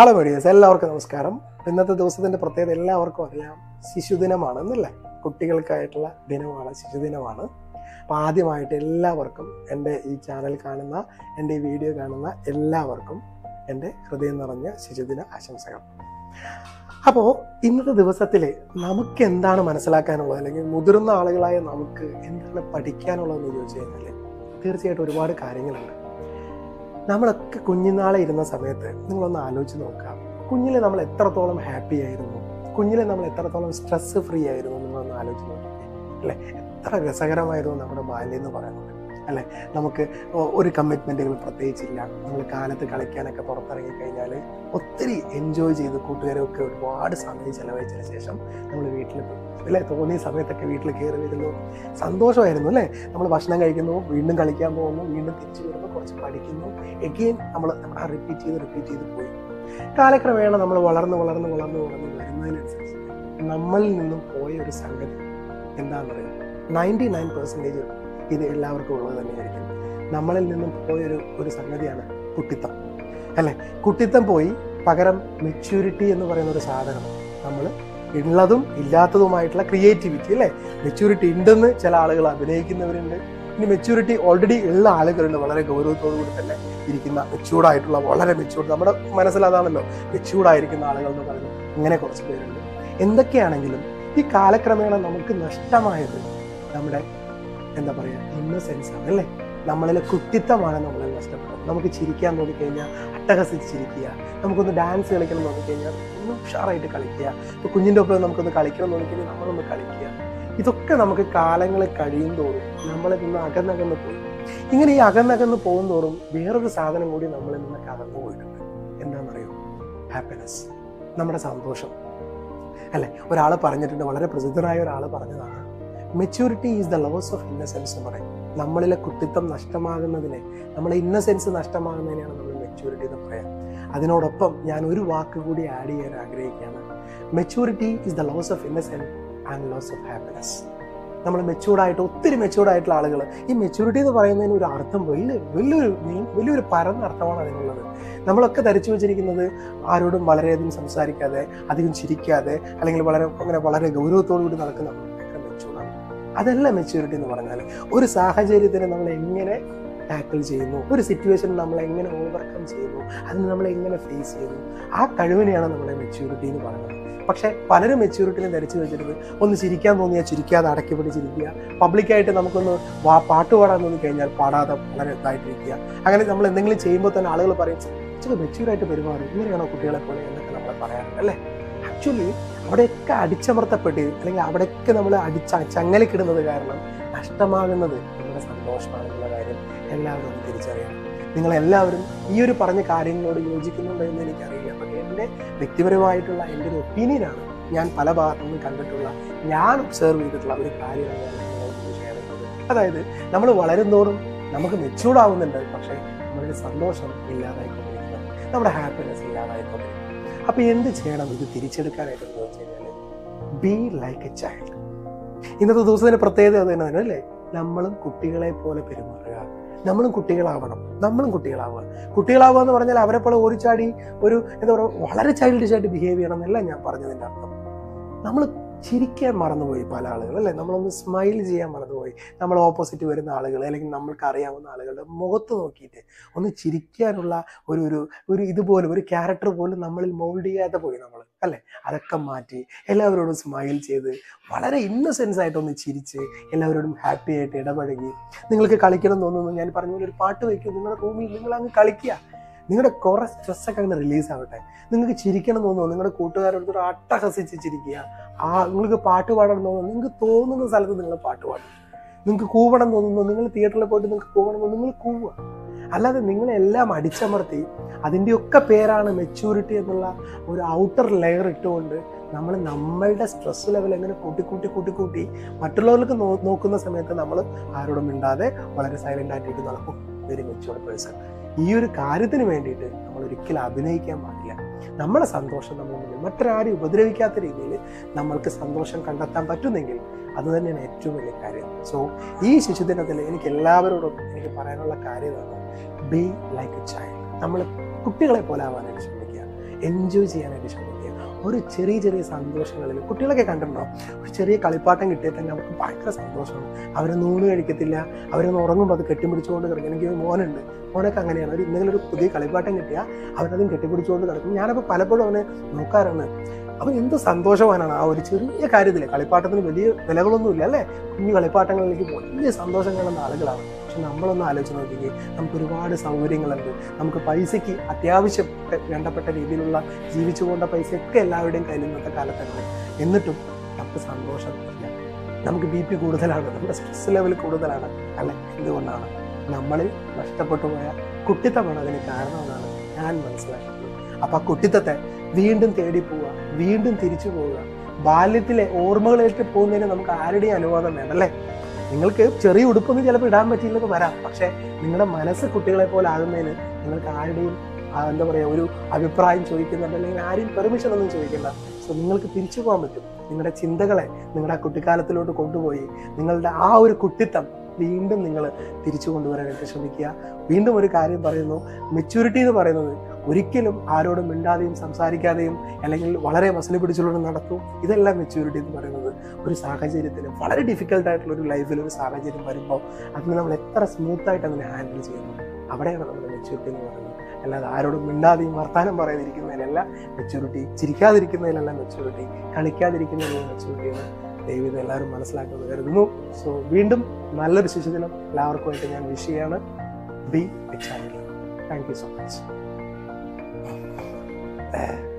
hello medias എല്ലാവർക്കും നമസ്കാരം ഇന്നത്തെ ദിവസത്തിന്റെ പ്രത്യേകത എല്ലാവർക്കും അറിയാം ശിശുദിനമാണ് എന്നല്ലേ കുട്ടികൾക്കായിട്ടുള്ള ദിനമാണ് ശിശുദിനമാണ് അപ്പോൾ ആദ്യമായിട്ട് എല്ലാവർക്കും എൻ്റെ ഈ ചാനൽ കാണുന്ന എൻ്റെ ഈ വീഡിയോ കാണുന്ന എല്ലാവർക്കും എൻ്റെ ഹൃദയം നിറഞ്ഞ ശിശുദിന ആശംസകൾ അപ്പോൾ ഇന്നത്തെ ദിവസത്തിൽ നമുക്ക് എന്താണ് മനസ്സിലാക്കാനുള്ളത് അല്ലെങ്കിൽ മുതിർന്ന ആളുകളായ നമുക്ക് എന്താണ് പഠിക്കാനുള്ളതെന്ന് ചോദിച്ചു കഴിഞ്ഞാൽ തീർച്ചയായിട്ടും ഒരുപാട് കാര്യങ്ങളുണ്ട് നമ്മളൊക്കെ കുഞ്ഞുനാളെ ഇരുന്ന സമയത്ത് നിങ്ങളൊന്ന് ആലോചിച്ച് നോക്കാം കുഞ്ഞിലെ നമ്മൾ എത്രത്തോളം ഹാപ്പി ആയിരുന്നു കുഞ്ഞിലെ നമ്മൾ എത്രത്തോളം സ്ട്രെസ് ഫ്രീ ആയിരുന്നു നിങ്ങളൊന്ന് ആലോചിച്ച് നോക്കിക്കേ അല്ലേ എത്ര രസകരമായിരുന്നു നമ്മുടെ ബാല്യം എന്ന് പറയുന്നത് അല്ലേ നമുക്ക് ഒ- ഒരു കമ്മിറ്റ്മെൻറ്റുകൾ പ്രത്യേകിച്ചില്ല നമ്മൾ കാലത്ത് കളിക്കാനൊക്കെ പുറത്തിറങ്ങി കഴിഞ്ഞാൽ ഒത്തിരി എൻജോയ് ചെയ്ത് കൂട്ടുകാരൊക്കെ ഒരുപാട് സമയം ചെലവഴിച്ചതിന് ശേഷം നമ്മൾ വീട്ടിൽ അല്ലേ തോന്നിയ സമയത്തൊക്കെ വീട്ടിൽ കയറി വരുന്നു സന്തോഷമായിരുന്നു അല്ലേ നമ്മൾ ഭക്ഷണം കഴിക്കുന്നു വീണ്ടും കളിക്കാൻ പോകുന്നു വീണ്ടും തിരിച്ചു വരുന്നു കുറച്ച് പഠിക്കുന്നു എഗെയിൻ നമ്മൾ ആ റിപ്പീറ്റ് ചെയ്ത് റിപ്പീറ്റ് ചെയ്ത് പോയി കാലക്രമേണ നമ്മൾ വളർന്ന് വളർന്ന് വളർന്ന് വളർന്ന് വരുന്നതിനനുസരിച്ച് നമ്മളിൽ നിന്നും പോയ ഒരു സംഗതി എന്താണെന്ന് പറയുക നയൻറ്റി നയൻ പെർസെൻറ്റേജ് ഇത് എല്ലാവർക്കും ഉള്ളത് തന്നെയായിരിക്കും നമ്മളിൽ നിന്നും പോയൊരു ഒരു സംഗതിയാണ് കുട്ടിത്തം അല്ലേ കുട്ടിത്തം പോയി പകരം മെച്യൂരിറ്റി എന്ന് പറയുന്ന ഒരു സാധനം നമ്മൾ ഉള്ളതും ഇല്ലാത്തതുമായിട്ടുള്ള ക്രിയേറ്റിവിറ്റി അല്ലേ മെച്യൂരിറ്റി ഉണ്ടെന്ന് ചില ആളുകൾ അഭിനയിക്കുന്നവരുണ്ട് ഇനി മെച്യൂരിറ്റി ഓൾറെഡി ഉള്ള ആളുകളുണ്ട് വളരെ ഗൗരവത്തോടു കൂടി തന്നെ ഇരിക്കുന്ന മെച്യൂർഡ് ആയിട്ടുള്ള വളരെ മെച്യൂർഡ് നമ്മുടെ മനസ്സിൽ അതാണല്ലോ മെച്യൂർഡ് ആയിരിക്കുന്ന ആളുകൾ എന്ന് പറയുന്നത് ഇങ്ങനെ കുറച്ച് പേരുണ്ട് എന്തൊക്കെയാണെങ്കിലും ഈ കാലക്രമേണ നമുക്ക് നഷ്ടമായത് നമ്മുടെ എന്താ പറയുക ഇന്നസെൻസ് ആണ് അല്ലേ നമ്മളിലെ കുട്ടിത്തമാണ് നമ്മളിൽ നഷ്ടപ്പെടുന്നത് നമുക്ക് ചിരിക്കാൻ നോക്കിക്കഴിഞ്ഞാൽ അട്ടഹസിച്ച് ചിരിക്കുക നമുക്കൊന്ന് ഡാൻസ് കളിക്കണം നോക്കിക്കഴിഞ്ഞാൽ ഒന്ന് ഉഷാറായിട്ട് കളിക്കുക ഇപ്പൊ കുഞ്ഞിൻ്റെ ഒപ്പം നമുക്കൊന്ന് കളിക്കണം നോക്കിക്കഴിഞ്ഞാൽ നമ്മളൊന്ന് കളിക്കുക ഇതൊക്കെ നമുക്ക് കാലങ്ങൾ കഴിയും തോറും നമ്മളിൽ നിന്ന് അകന്നകന്ന് പോയി ഇങ്ങനെ ഈ അകന്നകന്ന് പോകും തോറും വേറൊരു സാധനം കൂടി നമ്മളിൽ നിന്നൊക്കെ അകന്നു പോയിട്ടുണ്ട് എന്താണെന്നറിയോ ഹാപ്പിനെസ് നമ്മുടെ സന്തോഷം അല്ലെ ഒരാൾ പറഞ്ഞിട്ടുണ്ട് വളരെ പ്രസിദ്ധനായ ഒരാൾ പറഞ്ഞതാണ് maturity is the lovers of innocence എന്ന് പറയും നമ്മളിലെ കുട്ടിത്തം നഷ്ടമാകുന്നതിനെ നമ്മളെ ഇന്നസെൻസ് നഷ്ടമാകുന്നതിനെയാണ് നമ്മൾ മെച്യൂരിറ്റി എന്ന് പറയാം അതിനോടൊപ്പം ഞാൻ ഒരു വാക്ക് കൂടി ആഡ് ചെയ്യാൻ ആഗ്രഹിക്കുകയാണ് maturity is the loss of innocence and loss of happiness നമ്മൾ മെച്യൂർഡായിട്ട് ഒത്തിരി മെച്യൂർഡ് ആയിട്ടുള്ള ആളുകൾ ഈ മെച്യൂരിറ്റി എന്ന് പറയുന്നതിന് ഒരു അർത്ഥം വലിയ വലിയൊരു നീ- വലിയൊരു പരന്ന അർത്ഥമാണ് അതിനുള്ളത് നമ്മളൊക്കെ ധരിച്ചു വെച്ചിരിക്കുന്നത് ആരോടും വളരെയധികം സംസാരിക്കാതെ അധികം ചിരിക്കാതെ അല്ലെങ്കിൽ വളരെ അങ്ങനെ വളരെ ഗൗരവത്തോടു കൂടി നടക്കുന്ന നമ്മളൊക്കെ മെച്യൂർഡാണ് അതല്ല മെച്യൂരിറ്റി എന്ന് പറഞ്ഞാൽ ഒരു സാഹചര്യത്തിനെ നമ്മൾ എങ്ങനെ ടാക്കിൾ ചെയ്യുന്നു ഒരു സിറ്റുവേഷൻ നമ്മൾ എങ്ങനെ ഓവർകം ചെയ്യുന്നു അതിന് നമ്മൾ എങ്ങനെ ഫേസ് ചെയ്യുന്നു ആ കഴിവിനെയാണ് നമ്മുടെ മെച്യൂരിറ്റി എന്ന് പറയുന്നത് പക്ഷേ പലരും മെച്യൂരിറ്റിനെ ധരിച്ചു വെച്ചിട്ട് ഒന്ന് ചിരിക്കാൻ തോന്നിയാൽ ചിരിക്കാതെ അടക്കി പിടിച്ചിരിക്കുക പബ്ലിക്കായിട്ട് നമുക്കൊന്ന് വാ പാട്ട് പാടാൻ തോന്നി കഴിഞ്ഞാൽ പാടാതെ വളരെ ഇതായിട്ടിരിക്കുക അങ്ങനെ നമ്മൾ എന്തെങ്കിലും ചെയ്യുമ്പോൾ തന്നെ ആളുകൾ പറയും ഇച്ചിരി മെച്യൂറായിട്ട് പെരുമാറും ഇങ്ങനെയാണോ കുട്ടികളെ പോലെ എന്നൊക്കെ നമ്മൾ പറയാറുണ്ട് അല്ലേ ആക്ച്വലി അവിടെയൊക്കെ അടിച്ചമർത്തപ്പെട്ട് അല്ലെങ്കിൽ അവിടെയൊക്കെ നമ്മൾ അടിച്ച ചങ്ങലക്കിടുന്നത് കാരണം നഷ്ടമാകുന്നത് നമ്മുടെ സന്തോഷമാണെന്നുള്ള കാര്യം എല്ലാവരും ഒന്ന് തിരിച്ചറിയണം നിങ്ങൾ എല്ലാവരും ഈ ഒരു പറഞ്ഞ കാര്യങ്ങളോട് യോജിക്കുന്നുണ്ടോ എന്ന് എനിക്കറിയില്ല പക്ഷേ എൻ്റെ വ്യക്തിപരമായിട്ടുള്ള എൻ്റെ ഒരു ഒപ്പീനിയനാണ് ഞാൻ പല ഭാഗത്തു നിന്നും കണ്ടിട്ടുള്ള ഞാൻ ഒബ്സർവ് ചെയ്തിട്ടുള്ള ഒരു കാര്യമാണ് ഞാൻ നിങ്ങളോട് ഷെയർ ചെയ്യുന്നത് അതായത് നമ്മൾ വളരുന്തോറും നമുക്ക് മെച്ചൂർഡ് ആവുന്നുണ്ട് പക്ഷേ നമ്മുടെ സന്തോഷം ഇല്ലാതായിക്കൊണ്ടിരിക്കുന്നത് നമ്മുടെ ഹാപ്പിനെസ് ഇല്ലാതായിക്കൊണ്ടിരിക്കുന്നത് അപ്പോൾ എന്ത് ചെയ്യണം ഇത് തിരിച്ചെടുക്കാനായിട്ട് എന്ന് വെച്ച് കഴിഞ്ഞാൽ ബി ലൈക്ക് എ ചൈൽഡ് ഇന്നത്തെ ദിവസത്തിന്റെ പ്രത്യേകത അത് തന്നെ അല്ലേ നമ്മളും കുട്ടികളെ പോലെ പെരുമാറുക നമ്മളും കുട്ടികളാവണം നമ്മളും കുട്ടികളാവുക കുട്ടികളാവുക എന്ന് പറഞ്ഞാൽ അവരെ പോലെ ഓടിച്ചാടി ഒരു എന്താ പറയുക വളരെ ചൈൽഡിഷ് ആയിട്ട് ബിഹേവ് ചെയ്യണം എന്നല്ല ഞാൻ പറഞ്ഞതിൻ്റെ അർത്ഥം നമ്മൾ ചിരിക്കാൻ മറന്നുപോയി പല ആളുകൾ അല്ലേ നമ്മളൊന്ന് സ്മൈൽ ചെയ്യാൻ മറന്നുപോയി നമ്മൾ ഓപ്പോസിറ്റ് വരുന്ന ആളുകൾ അല്ലെങ്കിൽ നമ്മൾക്ക് അറിയാവുന്ന ആളുകളുടെ മുഖത്ത് നോക്കിയിട്ട് ഒന്ന് ചിരിക്കാനുള്ള ഒരു ഒരു ഒരു ഇതുപോലും ഒരു ക്യാരക്ടർ പോലും നമ്മളിൽ മോൾഡ് ചെയ്യാതെ പോയി നമ്മൾ അല്ലേ അതൊക്കെ മാറ്റി എല്ലാവരോടും സ്മൈൽ ചെയ്ത് വളരെ ഇന്നസെൻസ് ആയിട്ടൊന്ന് ചിരിച്ച് എല്ലാവരോടും ഹാപ്പി ആയിട്ട് ഇടപഴകി നിങ്ങൾക്ക് കളിക്കണം എന്ന് തോന്നുന്നു ഞാൻ പറഞ്ഞ പോലെ ഒരു പാട്ട് വയ്ക്കും നിങ്ങളുടെ റൂമിൽ നിങ്ങൾ അങ്ങ് കളിക്കുക നിങ്ങളുടെ കുറേ സ്ട്രെസ്സൊക്കെ അങ്ങനെ റിലീസ് ആവട്ടെ നിങ്ങൾക്ക് ചിരിക്കണം എന്ന് തോന്നുന്നു നിങ്ങളുടെ കൂട്ടുകാരോട് അട്ടഹസിച്ച് ചിരിക്കുക ആ നിങ്ങൾക്ക് പാട്ട് പാടണം എന്ന് തോന്നുന്നു നിങ്ങൾക്ക് തോന്നുന്ന സ്ഥലത്ത് നിങ്ങൾ പാട്ട് പാടും നിങ്ങൾക്ക് കൂവണം എന്ന് തോന്നുന്നു നിങ്ങൾ തിയേറ്ററിൽ പോയിട്ട് നിങ്ങൾക്ക് കൂവണം എന്ന് തോന്നുന്നു, നിങ്ങൾ കൂവുക അല്ലാതെ നിങ്ങളെല്ലാം അടിച്ചമർത്തി അതിൻ്റെയൊക്കെ പേരാണ് മെച്യൂരിറ്റി എന്നുള്ള ഒരു ഔട്ടർ ലെയർ ഇട്ടുകൊണ്ട് നമ്മൾ നമ്മളുടെ സ്ട്രെസ് ലെവൽ എങ്ങനെ കൂട്ടി കൂട്ടി കൂട്ടി കൂട്ടി മറ്റുള്ളവർക്ക് നോ നോക്കുന്ന സമയത്ത് നമ്മൾ ആരോടും മിണ്ടാതെ വളരെ സൈലൻ്റ് ആയിട്ടിരിക്കുന്ന നടക്കും വെരി മെച്യൂർഡ് പേഴ്സൺ ഈ ഒരു കാര്യത്തിന് വേണ്ടിയിട്ട് നമ്മൾ ഒരിക്കലും അഭിനയിക്കാൻ പാടില്ല നമ്മുടെ സന്തോഷം നമ്മൾ മുന്നിൽ മറ്റൊരാരെയും ഉപദ്രവിക്കാത്ത രീതിയിൽ നമ്മൾക്ക് സന്തോഷം കണ്ടെത്താൻ പറ്റുന്നെങ്കിൽ അത് തന്നെയാണ് ഏറ്റവും വലിയ കാര്യം സോ ഈ ശിശുദിനത്തിൽ എനിക്ക് എല്ലാവരോടും എനിക്ക് പറയാനുള്ള കാര്യം ഇതാണ് ബി ലൈക്ക് എ ചൈൽഡ് നമ്മൾ കുട്ടികളെ പോലെ ആവാനായിട്ട് ശ്രമിക്കുക എൻജോയ് ചെയ്യാനായിട്ട് ശ്രമിക്കുക ഒരു ചെറിയ ചെറിയ സന്തോഷങ്ങളിൽ കുട്ടികളൊക്കെ കണ്ടിട്ടുണ്ടോ ഒരു ചെറിയ കളിപ്പാട്ടം കിട്ടിയാൽ തന്നെ അവർക്ക് ഭയങ്കര സന്തോഷമാണ് അവരൊന്നും ഊണ് കഴിക്കത്തില്ല അവരൊന്ന് ഉറങ്ങുമ്പോൾ അത് കെട്ടിപ്പിടിച്ചുകൊണ്ട് കിടക്കും എനിക്ക് ഒരു മോനുണ്ട് മോനൊക്കെ അങ്ങനെയാണ് ഒരു എന്തെങ്കിലും ഒരു പുതിയ കളിപ്പാട്ടം കിട്ടിയാൽ അവരതും കെട്ടിപ്പിടിച്ചുകൊണ്ട് കിടക്കും ഞാനപ്പോൾ പലപ്പോഴും അവനെ നോക്കാറുണ്ട് അവൻ എന്ത് സന്തോഷവാനാണ് ആ ഒരു ചെറിയ കാര്യത്തിൽ കളിപ്പാട്ടത്തിന് വലിയ വിലകളൊന്നുമില്ല അല്ലേ കുഞ്ഞു കളിപ്പാട്ടങ്ങളിലേക്ക് വലിയ സന്തോഷം കാണുന്ന ആളുകളാണ് പക്ഷെ നമ്മളൊന്ന് ആലോചിച്ച് നോക്കിക്കേ നമുക്ക് ഒരുപാട് സൗകര്യങ്ങളുണ്ട് നമുക്ക് പൈസയ്ക്ക് അത്യാവശ്യം വേണ്ടപ്പെട്ട രീതിയിലുള്ള ജീവിച്ചു പോകേണ്ട പൈസയൊക്കെ എല്ലാവരുടെയും കയ്യിൽ ഇന്നത്തെ കാലത്തുണ്ട് എന്നിട്ടും നമുക്ക് സന്തോഷം ഇല്ല നമുക്ക് ബി പി കൂടുതലാണ് നമ്മുടെ സ്ട്രെസ് ലെവൽ കൂടുതലാണ് അല്ലെ എന്തുകൊണ്ടാണ് നമ്മളിൽ നഷ്ടപ്പെട്ടു പോയ കുട്ടിത്തമാണ് അതിന് കാരണമെന്നാണ് ഞാൻ മനസ്സിലാക്കുന്നത് അപ്പൊ ആ കുട്ടിത്തത്തെ വീണ്ടും തേടി പോവുക വീണ്ടും തിരിച്ചു പോവുക ബാല്യത്തിലെ ഓർമ്മകളിലേക്ക് പോകുന്നതിന് നമുക്ക് ആരുടെയും അനുവാദം വേണ്ട അല്ലേ നിങ്ങൾക്ക് ചെറിയ ഉടുപ്പൊന്നും ചിലപ്പോൾ ഇടാൻ പറ്റിയില്ലെന്ന് വരാം പക്ഷെ നിങ്ങളുടെ മനസ്സ് കുട്ടികളെ പോലെ ആകുന്നതിന് നിങ്ങൾക്ക് ആരുടെയും ആ, എന്താ പറയുക ഒരു അഭിപ്രായം ചോദിക്കുന്നുണ്ട് അല്ലെങ്കിൽ ആരെയും പെർമിഷൻ ഒന്നും ചോദിക്കണ്ട സോ നിങ്ങൾക്ക് തിരിച്ചു പോകാൻ പറ്റും നിങ്ങളുടെ ചിന്തകളെ നിങ്ങളുടെ ആ കുട്ടിക്കാലത്തിലോട്ട് കൊണ്ടുപോയി നിങ്ങളുടെ ആ ഒരു കുട്ടിത്തം വീണ്ടും നിങ്ങൾ തിരിച്ചു കൊണ്ടുവരാനായിട്ട് ശ്രമിക്കുക വീണ്ടും ഒരു കാര്യം പറയുന്നു മെച്യൂരിറ്റി എന്ന് പറയുന്നത് ഒരിക്കലും ആരോടും മിണ്ടാതെയും സംസാരിക്കാതെയും അല്ലെങ്കിൽ വളരെ മസിൽ പിടിച്ചുകൊണ്ട് നടക്കും ഇതെല്ലാം മെച്യൂരിറ്റി എന്ന് പറയുന്നത് ഒരു സാഹചര്യത്തിൽ വളരെ ഡിഫിക്കൽട്ട് ആയിട്ടുള്ള ഒരു ലൈഫിൽ ഒരു സാഹചര്യം വരുമ്പോൾ അതിന് നമ്മൾ എത്ര സ്മൂത്തായിട്ട് അതിനെ ഹാൻഡിൽ ചെയ്യുന്നു അവിടെയാണ് നമ്മുടെ മെച്യൂരിറ്റി എന്ന് പറയുന്നത് അല്ലാതെ ആരോടും മിണ്ടാതെയും വർത്താനം പറയാതിരിക്കുന്നതിലല്ല മെച്യൂരിറ്റി ചിരിക്കാതിരിക്കുന്നതിലല്ല മെച്യൂരിറ്റി കളിക്കാതിരിക്കുന്നതിലല്ല മെച്യൂരിറ്റി എന്ന് ദൈവം എല്ലാവരും മനസ്സിലാക്കുന്നത് കരുതുന്നു സോ വീണ്ടും നല്ലൊരു ശിശുദിനം എല്ലാവർക്കുമായിട്ട് ഞാൻ വിഷ് ചെയ്യാണ് be a child thank you so much